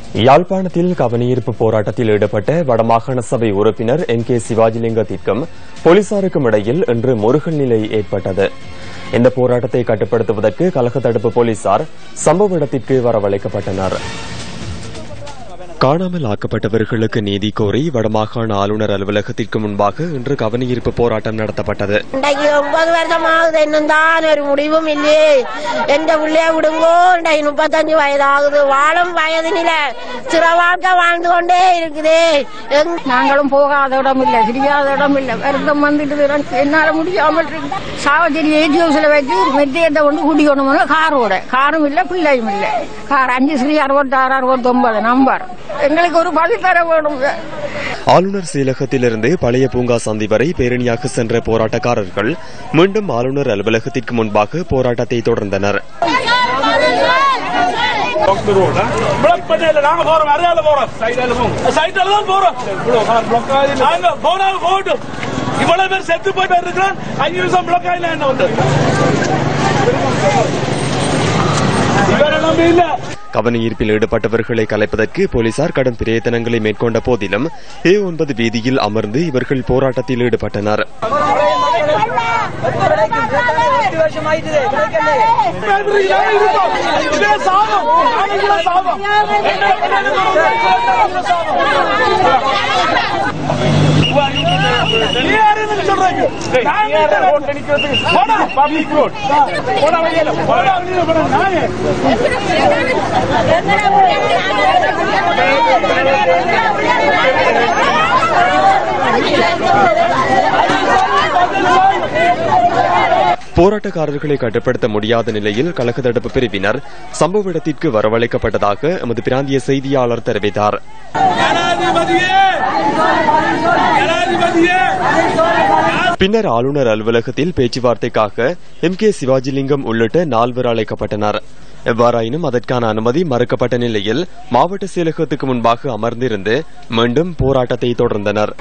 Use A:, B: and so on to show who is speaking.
A: யாழ்ப்பாணத்தில் கவனஈர்ப்பு போராட்டத்தில் ஈடுபட்ட வடமாகாண சபை உறுப்பினர் எம் கே சிவாஜிலிங்கத்திற்கும் போலீசாருக்கும் இடையில் இன்று முருகல் நிலை ஏற்பட்டது இந்த போராட்டத்தை கட்டுப்படுத்துவதற்கு கலக தடுப்பு போலீசார் சம்பவ இடத்திற்கு வரவழைக்கப்பட்டனர் காணாமல் ஆக்கப்பட்டவர்களுக்கு நீதி கோரி வடமாகாண ஆளுநர் அலுவலகத்திற்கு முன்பாக இன்று கவனஈர்ப்பு போராட்டம் நடத்தப்பட்டது
B: இன்றைக்கு ஒன்பது வருஷம் ஆகுது இன்னும் தான் ஒரு முடிவும் இல்லையே எந்த பிள்ளைய விடுங்கோ இன்றைக்கு முப்பத்தஞ்சு வயது ஆகுது வாழும் வயதினில சிற வாழ்க்கை வாழ்ந்து கொண்டே இருக்குதே எங்க
C: நாங்களும் போகாத இடம் இல்ல தெரியாத இடம் இல்ல வருத்தம் வந்துட்டு இருக்கு. என்னால முடியாமல் இருக்கு சாவச்சேரி ஏஜி ஹவுஸ்ல வச்சு மெத்தியத்தை கொண்டு கூட்டி கொண்டு போன காரோட காரும் இல்ல பிள்ளையும் இல்ல கார் அஞ்சு ஸ்ரீ அறுபத்தாறு அறுபத்தொன்பது நம்பர் எங்களுக்கு ஒரு பதில் தர வேணும்
A: ஆளுநர் செயலகத்திலிருந்து பழைய பூங்கா சந்தி வரை பேரணியாக சென்ற போராட்டக்காரர்கள் மீண்டும் ஆளுநர் அலுவலகத்திற்கு முன்பாக போராட்டத்தை தொடர்ந்தனர்
D: பிளாக் பண்ணல நாங்க போறோம் அறையால போறோம் சைடால போங்க சைடால தான் போறோம் நாங்க போனாங்க போகட்டும் இவ்வளவு பேர் செத்து போயிட்டு இருக்கிறோம் அஞ்சு நிமிஷம் பிளாக் ஆயில என்ன வந்து இவரெல்லாம் இல்ல
A: கவனஈர்ப்பில் ஈடுபட்டவர்களை கலைப்பதற்கு போலீசார் கடும் பிரயத்தனங்களை மேற்கொண்ட போதிலும் ஏ ஒன்பது வீதியில் அமர்ந்து இவர்கள் போராட்டத்தில் ஈடுபட்டனர்
D: இதே சாபம் இதே சாபம் நீ யாருன்னு சொல்றீங்க நாங்க ரோட்ல நிக்கிறதுக்கு போடா பப்ளிக் ரோட் போடா வழியில போடா வழியில போடா நாயே
A: போராட்டக்காரர்களை கட்டுப்படுத்த முடியாத நிலையில் கலக தடுப்பு பிரிவினர் சம்பவ இடத்திற்கு வரவழைக்கப்பட்டதாக எமது பிராந்திய செய்தியாளர் தெரிவித்தார்
D: ஜனாதிபதியே ஜனாதிபதியே
A: பின்னர் ஆளுநர் அலுவலகத்தில் பேச்சுவார்த்தைக்காக எம் கே சிவாஜிலிங்கம் உள்ளிட்ட நால்வர் அழைக்கப்பட்டனர் எவ்வாறாயினும் அதற்கான அனுமதி மறுக்கப்பட்ட நிலையில் மாவட்ட செயலகத்துக்கு முன்பாக அமர்ந்திருந்து மீண்டும் போராட்டத்தை தொடர்ந்தனர்